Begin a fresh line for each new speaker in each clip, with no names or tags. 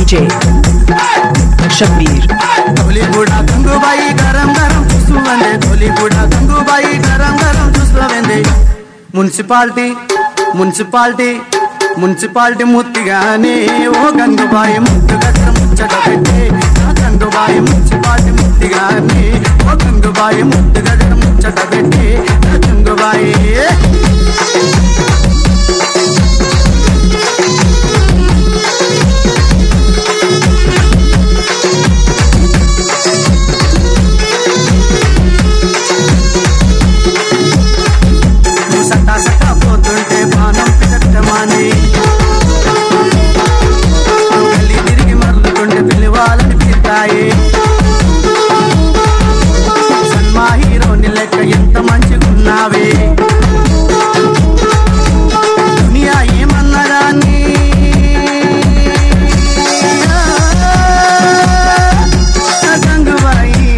DJ Shabir
ధోలి కూడా గంగుబాయి గరం గరం చూస్తూ వందే ధోలి కూడా గంగుబాయి గరం గరం చూస్తూ వందే మున్సిపాలిటీ మున్సిపాలిటీ మున్సిపాలిటీ ముత్తిగానే ఓ గంగుబాయి ముద్దుగా ముచ్చట పెట్టే ఆ గంగుబాయి మున్సిపాలిటీ ముత్తిగానే ఓ గంగుబాయి ముద్దుగా ముచ్చట పెట్టే ఆ గంగుబాయి నువ్వు సట్టా సట్టా పోతుంటే బాణం పెట్టమాని గల్లీ తిరిగి మరలుతుంటే పిలివాలని పిస్తాయి సన్మా హీరోని లెక్క ఎంత మంచిగున్నావే దునియా ఏమన్నదాన్ని గంగుబాయి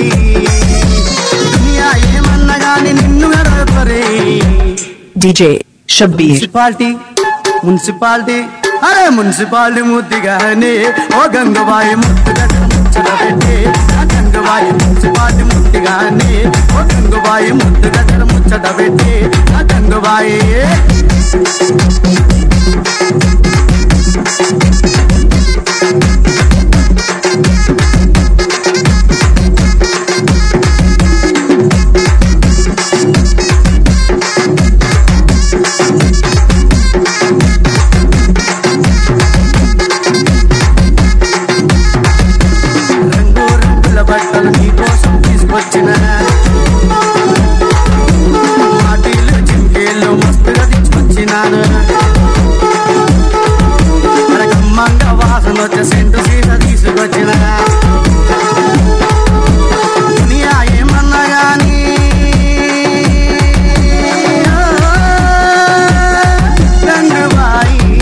దునియా ఏమన్నగాని నిన్ను గడపరే
DJ Shabir
మున్సిపాలిటీ మున్సిపాలిటీ అరే మున్సిపాలిటీ ముద్దిగానే ఓ గంగబాయి ముద్దుగా ముచ్చట పెట్టి ఆ గంగబాయి మున్సిపాలిటీ ముద్దిగానే ఓ గంగబాయి ముద్దుగా ముచ్చట పెట్టి ఆ గంగబాయి రంగు రంగుల బట్టలు నీకోసం తీసుకొచ్చిన మాటీలు చింకేళ్ళు మస్తుగా తీసుకొచ్చినాను కమ్మంగా వాసన వచ్చే సెంటు సీత తీసుకొచ్చిన దునియా ఏమన్నా గానీ గంగుబాయి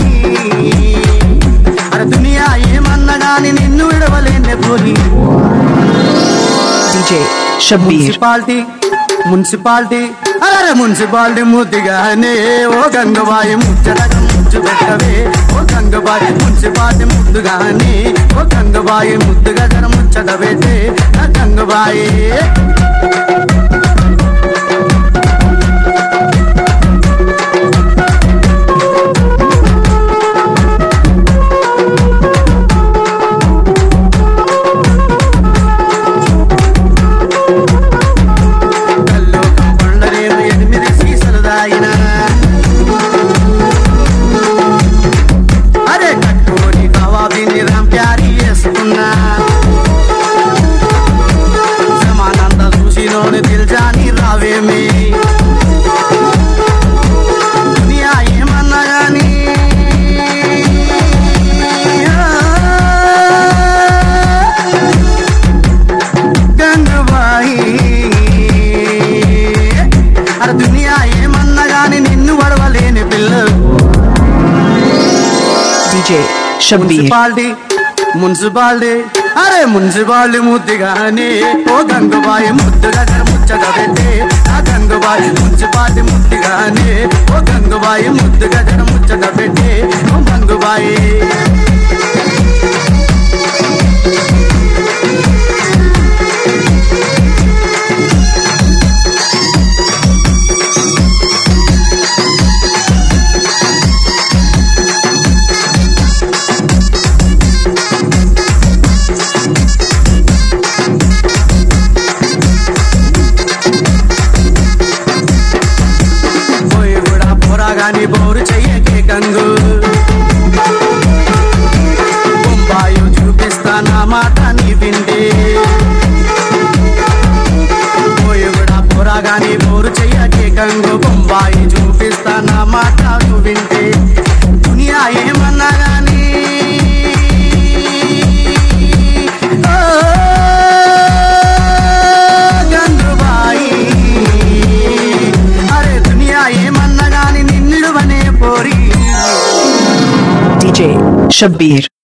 అరే దునియా ఏమన్నా గానీ నిన్ను విడవలేనే పోలి
DJ Shabir
మున్సిపాలిటీ మున్సిపాలిటీ అరే మున్సిపాలిటీ ముద్దుగానే ఓ గంగబాయి ముచ్చటగా ముచ్చు పెట్టవే ఓ గంగబాయి మున్సిపాలిటీ ముద్దుగానే ఓ గంగబాయి ముద్దుగా జర ముచ్చట పెట్టే నా గంగబాయి కల్లో కంపండరేమో ఎనిమిది సీసలు దాగిన అరే కట్టుకొని కవాబిని రంప్యారి వేసుకున్నా సమానంద చూసినోని దిల్జాని రావేమి దునియా ఏమన్నా గానీ గంగుబాయి అరే దునియా ఏమన్నా గాని నిన్ను వడవలేని పిల్లలు
DJ Shabir
మున్సిపాలిటీ మున్సిపాలిటీ అరే మున్సిపాలిటీ ముద్దుగానే ఓ గంగుబాయి ముద్దుగా ముచ్చట పెట్టే ఆ గంగుబాయి మున్సిపాలిటీ ముద్దుగానే ఓ గంగుబాయి ముద్దుగా ముచ్చట పెట్టే ఓ గంగుబాయి పోయి కూడా పోరాగాని బోరు చెయ్యకే గంగు బొంబాయి చూపిస్తా నా మాట నీ వింటే పోయి కూడా పోరాగాని బోరు చెయ్యకే గంగు బొంబాయి చూపిస్తా నా మాట నువ్వు వింటే దునియా ఏమన్నా గానీ ఓ గంగుబాయి అరే దునియా ఏమన్నా గాని నిన్నుడువనే పోరి
DJ Shabir